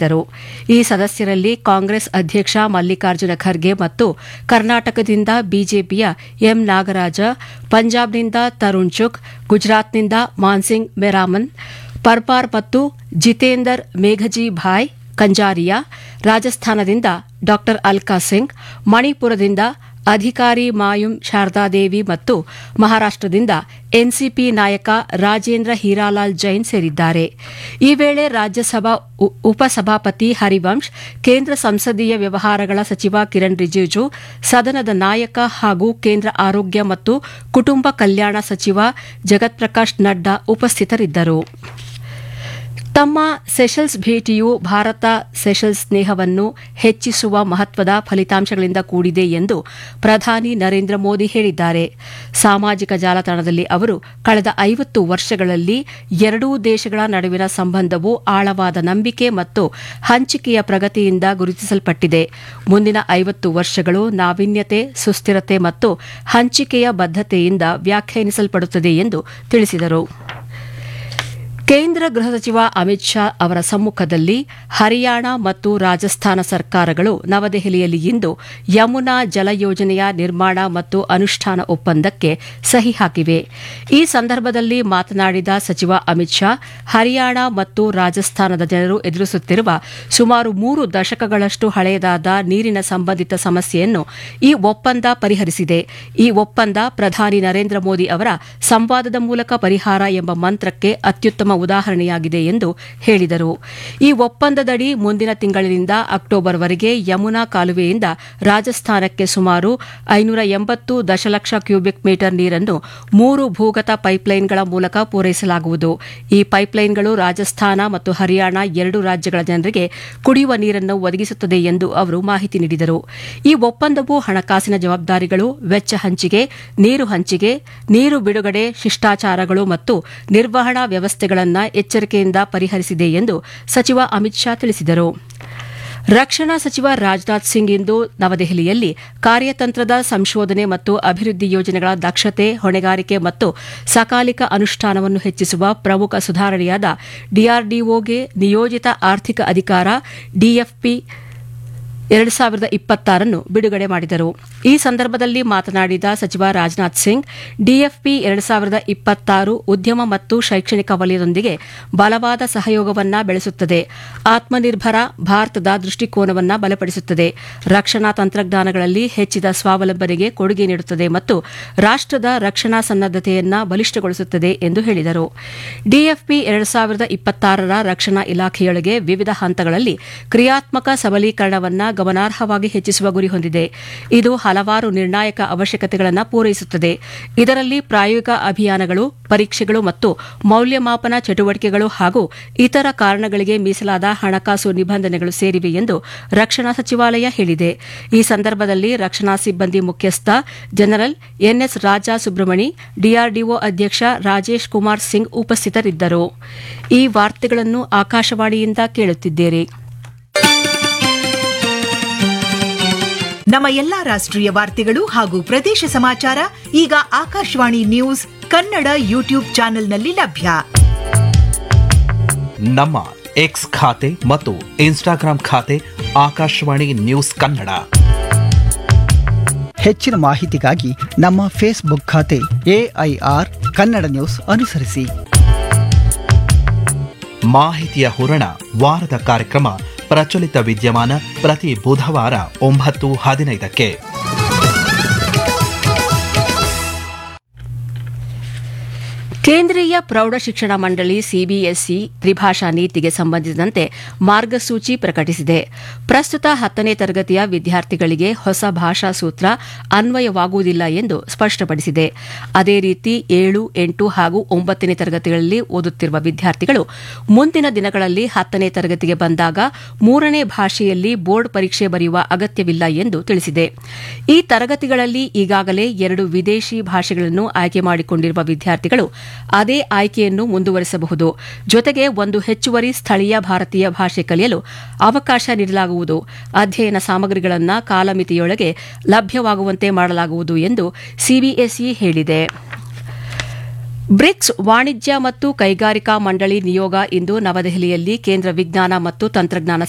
ತಿಳಿಸಿದರು ಈ ಸದಸ್ಯರಲ್ಲಿ ಕಾಂಗ್ರೆಸ್ ಅಧ್ಯಕ್ಷ ಮಲ್ಲಿಕಾರ್ಜುನ ಖರ್ಗೆ ಮತ್ತು ಕರ್ನಾಟಕದಿಂದ ಬಿಜೆಪಿಯ ಎಂ ನಾಗರಾಜ ಪಂಜಾಬ್ನಿಂದ ತರುಣ್ ಚುಕ್ ಗುಜರಾತ್ನಿಂದ ಮಾನ್ಸಿಂಗ್ ಮೆರಾಮನ್ ಪರ್ಪಾರ್ ಮತ್ತು ಜಿತೇಂದರ್ ಮೇಘಜಿ ಭಾಯ್ ಕಂಜಾರಿಯಾ ರಾಜಸ್ಥಾನದಿಂದ ಡಾ ಅಲ್ಕಾ ಸಿಂಗ್ ಮಣಿಪುರದಿಂದ ಅಧಿಕಾರಿ ಮಾಯುಂ ಶಾರದಾದೇವಿ ಮತ್ತು ಮಹಾರಾಷ್ಟದಿಂದ ಎನ್ಸಿಪಿ ನಾಯಕ ರಾಜೇಂದ್ರ ಹೀರಾಲಾಲ್ ಜೈನ್ ಸೇರಿದ್ದಾರೆ ಈ ವೇಳೆ ರಾಜ್ಯಸಭಾ ಉಪಸಭಾಪತಿ ಹರಿವಂಶ್ ಕೇಂದ್ರ ಸಂಸದೀಯ ವ್ಯವಹಾರಗಳ ಸಚಿವ ಕಿರಣ್ ರಿಜಿಜು ಸದನದ ನಾಯಕ ಹಾಗೂ ಕೇಂದ್ರ ಆರೋಗ್ಯ ಮತ್ತು ಕುಟುಂಬ ಕಲ್ಯಾಣ ಸಚಿವ ಜಗತ್ ಪ್ರಕಾಶ್ ನಡ್ಡಾ ಉಪಸ್ಥಿತರಿದ್ದರು ತಮ್ಮ ಸೆಷಲ್ಸ್ ಭೇಟಿಯು ಭಾರತ ಸೆಷಲ್ಸ್ ಸ್ನೇಹವನ್ನು ಹೆಚ್ಚಿಸುವ ಮಹತ್ವದ ಫಲಿತಾಂಶಗಳಿಂದ ಕೂಡಿದೆ ಎಂದು ಪ್ರಧಾನಿ ನರೇಂದ್ರ ಮೋದಿ ಹೇಳಿದ್ದಾರೆ ಸಾಮಾಜಿಕ ಜಾಲತಾಣದಲ್ಲಿ ಅವರು ಕಳೆದ ಐವತ್ತು ವರ್ಷಗಳಲ್ಲಿ ಎರಡೂ ದೇಶಗಳ ನಡುವಿನ ಸಂಬಂಧವು ಆಳವಾದ ನಂಬಿಕೆ ಮತ್ತು ಹಂಚಿಕೆಯ ಪ್ರಗತಿಯಿಂದ ಗುರುತಿಸಲ್ಪಟ್ಟಿದೆ ಮುಂದಿನ ಐವತ್ತು ವರ್ಷಗಳು ನಾವೀನ್ಯತೆ ಸುಸ್ಥಿರತೆ ಮತ್ತು ಹಂಚಿಕೆಯ ಬದ್ದತೆಯಿಂದ ವ್ಯಾಖ್ಯಾನಿಸಲ್ಪಡುತ್ತದೆ ಎಂದು ತಿಳಿಸಿದರು ಕೇಂದ್ರ ಗೃಹ ಸಚಿವ ಅಮಿತ್ ಶಾ ಅವರ ಸಮ್ಮುಖದಲ್ಲಿ ಹರಿಯಾಣ ಮತ್ತು ರಾಜಸ್ಥಾನ ಸರ್ಕಾರಗಳು ನವದೆಹಲಿಯಲ್ಲಿ ಇಂದು ಯಮುನಾ ಜಲ ಯೋಜನೆಯ ನಿರ್ಮಾಣ ಮತ್ತು ಅನುಷ್ಠಾನ ಒಪ್ಪಂದಕ್ಕೆ ಸಹಿ ಹಾಕಿವೆ ಈ ಸಂದರ್ಭದಲ್ಲಿ ಮಾತನಾಡಿದ ಸಚಿವ ಅಮಿತ್ ಶಾ ಹರಿಯಾಣ ಮತ್ತು ರಾಜಸ್ಥಾನದ ಜನರು ಎದುರಿಸುತ್ತಿರುವ ಸುಮಾರು ಮೂರು ದಶಕಗಳಷ್ಟು ಹಳೆಯದಾದ ನೀರಿನ ಸಂಬಂಧಿತ ಸಮಸ್ಯೆಯನ್ನು ಈ ಒಪ್ಪಂದ ಪರಿಹರಿಸಿದೆ ಈ ಒಪ್ಪಂದ ಪ್ರಧಾನಿ ನರೇಂದ್ರ ಮೋದಿ ಅವರ ಸಂವಾದದ ಮೂಲಕ ಪರಿಹಾರ ಎಂಬ ಮಂತ್ರಕ್ಕೆ ಅತ್ಯುತ್ತಮ ಉದಾಹರಣೆಯಾಗಿದೆ ಎಂದು ಹೇಳಿದರು ಈ ಒಪ್ಪಂದದಡಿ ಮುಂದಿನ ತಿಂಗಳಿನಿಂದ ಅಕ್ಟೋಬರ್ವರೆಗೆ ಯಮುನಾ ಕಾಲುವೆಯಿಂದ ರಾಜಸ್ಥಾನಕ್ಕೆ ಸುಮಾರು ಐನೂರ ಎಂಬತ್ತು ದಶಲಕ್ಷ ಕ್ಯೂಬಿಕ್ ಮೀಟರ್ ನೀರನ್ನು ಮೂರು ಭೂಗತ ಪೈಪ್ಲೈನ್ಗಳ ಮೂಲಕ ಪೂರೈಸಲಾಗುವುದು ಈ ಪೈಪ್ಲೈನ್ಗಳು ರಾಜಸ್ಥಾನ ಮತ್ತು ಹರಿಯಾಣ ಎರಡು ರಾಜ್ಯಗಳ ಜನರಿಗೆ ಕುಡಿಯುವ ನೀರನ್ನು ಒದಗಿಸುತ್ತದೆ ಎಂದು ಅವರು ಮಾಹಿತಿ ನೀಡಿದರು ಈ ಒಪ್ಪಂದವು ಹಣಕಾಸಿನ ಜವಾಬ್ದಾರಿಗಳು ವೆಚ್ಚ ಹಂಚಿಕೆ ನೀರು ಹಂಚಿಕೆ ನೀರು ಬಿಡುಗಡೆ ಶಿಷ್ಟಾಚಾರಗಳು ಮತ್ತು ನಿರ್ವಹಣಾ ವ್ಯವಸ್ಥೆಗಳನ್ನು ಎಚ್ಚರಿಕೆಯಿಂದ ಪರಿಹರಿಸಿದೆ ಎಂದು ಸಚಿವ ಅಮಿತ್ ಶಾ ತಿಳಿಸಿದರು ರಕ್ಷಣಾ ಸಚಿವ ರಾಜನಾಥ್ ಸಿಂಗ್ ಇಂದು ನವದೆಹಲಿಯಲ್ಲಿ ಕಾರ್ಯತಂತ್ರದ ಸಂಶೋಧನೆ ಮತ್ತು ಅಭಿವೃದ್ಧಿ ಯೋಜನೆಗಳ ದಕ್ಷತೆ ಹೊಣೆಗಾರಿಕೆ ಮತ್ತು ಸಕಾಲಿಕ ಅನುಷ್ಠಾನವನ್ನು ಹೆಚ್ಚಿಸುವ ಪ್ರಮುಖ ಸುಧಾರಣೆಯಾದ ಡಿಆರ್ಡಿಒಗೆ ನಿಯೋಜಿತ ಆರ್ಥಿಕ ಅಧಿಕಾರ ಡಿಎಫ್ಪಿ ಎರಡು ಸಾವಿರದ ಇಪ್ಪತ್ತಾರನ್ನು ಬಿಡುಗಡೆ ಮಾಡಿದರು ಈ ಸಂದರ್ಭದಲ್ಲಿ ಮಾತನಾಡಿದ ಸಚಿವ ರಾಜನಾಥ್ ಸಿಂಗ್ ಡಿಎಫ್ಪಿ ಎರಡು ಸಾವಿರದ ಇಪ್ಪತ್ತಾರು ಉದ್ಯಮ ಮತ್ತು ಶೈಕ್ಷಣಿಕ ವಲಯದೊಂದಿಗೆ ಬಲವಾದ ಸಹಯೋಗವನ್ನು ಬೆಳೆಸುತ್ತದೆ ಆತ್ಮನಿರ್ಭರ ಭಾರತದ ದೃಷ್ಟಿಕೋನವನ್ನು ಬಲಪಡಿಸುತ್ತದೆ ರಕ್ಷಣಾ ತಂತ್ರಜ್ಞಾನಗಳಲ್ಲಿ ಹೆಚ್ಚಿದ ಸ್ವಾವಲಂಬನೆಗೆ ಕೊಡುಗೆ ನೀಡುತ್ತದೆ ಮತ್ತು ರಾಷ್ಟದ ರಕ್ಷಣಾ ಸನ್ನದ್ದತೆಯನ್ನು ಬಲಿಷ್ಠಗೊಳಿಸುತ್ತದೆ ಎಂದು ಹೇಳಿದರು ಡಿಎಫ್ಪಿ ಎರಡು ಸಾವಿರದ ಇಪ್ಪತ್ತಾರರ ರಕ್ಷಣಾ ಇಲಾಖೆಯೊಳಗೆ ವಿವಿಧ ಹಂತಗಳಲ್ಲಿ ಕ್ರಿಯಾತ್ಮಕ ಸಬಲೀಕರಣವನ್ನು ಗಮನಾರ್ಹವಾಗಿ ಹೆಚ್ಚಿಸುವ ಗುರಿ ಹೊಂದಿದೆ ಇದು ಹಲವಾರು ನಿರ್ಣಾಯಕ ಅವಶ್ಯಕತೆಗಳನ್ನು ಪೂರೈಸುತ್ತದೆ ಇದರಲ್ಲಿ ಪ್ರಾಯೋಗಿಕ ಅಭಿಯಾನಗಳು ಪರೀಕ್ಷೆಗಳು ಮತ್ತು ಮೌಲ್ಯಮಾಪನ ಚಟುವಟಿಕೆಗಳು ಹಾಗೂ ಇತರ ಕಾರಣಗಳಿಗೆ ಮೀಸಲಾದ ಹಣಕಾಸು ನಿಬಂಧನೆಗಳು ಸೇರಿವೆ ಎಂದು ರಕ್ಷಣಾ ಸಚಿವಾಲಯ ಹೇಳಿದೆ ಈ ಸಂದರ್ಭದಲ್ಲಿ ರಕ್ಷಣಾ ಸಿಬ್ಬಂದಿ ಮುಖ್ಯಸ್ಥ general N S Raja Subramani DRDO ಅಧ್ಯಕ್ಷ ರಾಜೇಶ್ ಕುಮಾರ್ ಸಿಂಗ್ ಉಪಸ್ಥಿತರಿದ್ದರು ಈ ವಾರ್ತೆಗಳನ್ನು ಆಕಾಶವಾಣಿಯಿಂದ ಕೇಳುತ್ತಿದ್ದೀರಿ ನಮ್ಮ ಎಲ್ಲಾ ರಾಷ್ಟ್ರೀಯ ವಾರ್ತೆಗಳು ಹಾಗೂ ಪ್ರದೇಶ ಸಮಾಚಾರ ಈಗ ಆಕಾಶವಾಣಿ ನ್ಯೂಸ್ ಕನ್ನಡ ಯೂಟ್ಯೂಬ್ ಚಾನೆಲ್ನಲ್ಲಿ ಲಭ್ಯ ನಮ್ಮ ಎಕ್ಸ್ ಖಾತೆ ಮತ್ತು ಇನ್ಸ್ಟಾಗ್ರಾಂ ಖಾತೆ ಆಕಾಶವಾಣಿ ನ್ಯೂಸ್ ಕನ್ನಡ ಹೆಚ್ಚಿನ ಮಾಹಿತಿಗಾಗಿ ನಮ್ಮ ಫೇಸ್ಬುಕ್ ಖಾತೆ ಎಐಆರ್ ಕನ್ನಡ ನ್ಯೂಸ್ ಅನುಸರಿಸಿ ಮಾಹಿತಿಯ ಹೂರಣ ವಾರದ ಕಾರ್ಯಕ್ರಮ ಪ್ರಚಲಿತ ವಿದ್ಯಮಾನ ಪ್ರತಿ ಬುಧವಾರ ಒಂಬತ್ತು ಹದಿನೈದಕ್ಕೆ ಕೇಂದ್ರೀಯ ಪ್ರೌಢಶಿಕ್ಷಣ ಮಂಡಳಿ ಸಿಬಿಎಸ್ಇ ತ್ರಿಭಾಷಾ ನೀತಿಗೆ ಸಂಬಂಧಿಸಿದಂತೆ ಮಾರ್ಗಸೂಚಿ ಪ್ರಕಟಿಸಿದೆ ಪ್ರಸ್ತುತ ಹತ್ತನೇ ತರಗತಿಯ ವಿದ್ಯಾರ್ಥಿಗಳಿಗೆ ಹೊಸ ಭಾಷಾ ಸೂತ್ರ ಅನ್ವಯವಾಗುವುದಿಲ್ಲ ಎಂದು ಸ್ಪಷ್ಟಪಡಿಸಿದೆ ಅದೇ ರೀತಿ ಏಳು ಎಂಟು ಹಾಗೂ ಒಂಬತ್ತನೇ ತರಗತಿಗಳಲ್ಲಿ ಓದುತ್ತಿರುವ ವಿದ್ಯಾರ್ಥಿಗಳು ಮುಂದಿನ ದಿನಗಳಲ್ಲಿ ಹತ್ತನೇ ತರಗತಿಗೆ ಬಂದಾಗ ಮೂರನೇ ಭಾಷೆಯಲ್ಲಿ ಬೋರ್ಡ್ ಪರೀಕ್ಷೆ ಬರೆಯುವ ಅಗತ್ಯವಿಲ್ಲ ಎಂದು ತಿಳಿಸಿದೆ ಈ ತರಗತಿಗಳಲ್ಲಿ ಈಗಾಗಲೇ ಎರಡು ವಿದೇಶಿ ಭಾಷೆಗಳನ್ನು ಆಯ್ಕೆ ಮಾಡಿಕೊಂಡಿರುವ ವಿದ್ಯಾರ್ಥಿಗಳು ಅದೇ ಆಯ್ಕೆಯನ್ನು ಮುಂದುವರಿಸಬಹುದು ಜೊತೆಗೆ ಒಂದು ಹೆಚ್ಚುವರಿ ಸ್ಥಳೀಯ ಭಾರತೀಯ ಭಾಷೆ ಕಲಿಯಲು ಅವಕಾಶ ನೀಡಲಾಗುವುದು ಅಧ್ಯಯನ ಸಾಮಗ್ರಿಗಳನ್ನು ಕಾಲಮಿತಿಯೊಳಗೆ ಲಭ್ಯವಾಗುವಂತೆ ಮಾಡಲಾಗುವುದು ಎಂದು ಸಿಬಿಎಸ್ಇ ಹೇಳಿದೆ ಬ್ರಿಕ್ಸ್ ವಾಣಿಜ್ಯ ಮತ್ತು ಕೈಗಾರಿಕಾ ಮಂಡಳಿ ನಿಯೋಗ ಇಂದು ನವದೆಹಲಿಯಲ್ಲಿ ಕೇಂದ್ರ ವಿಜ್ಞಾನ ಮತ್ತು ತಂತ್ರಜ್ಞಾನ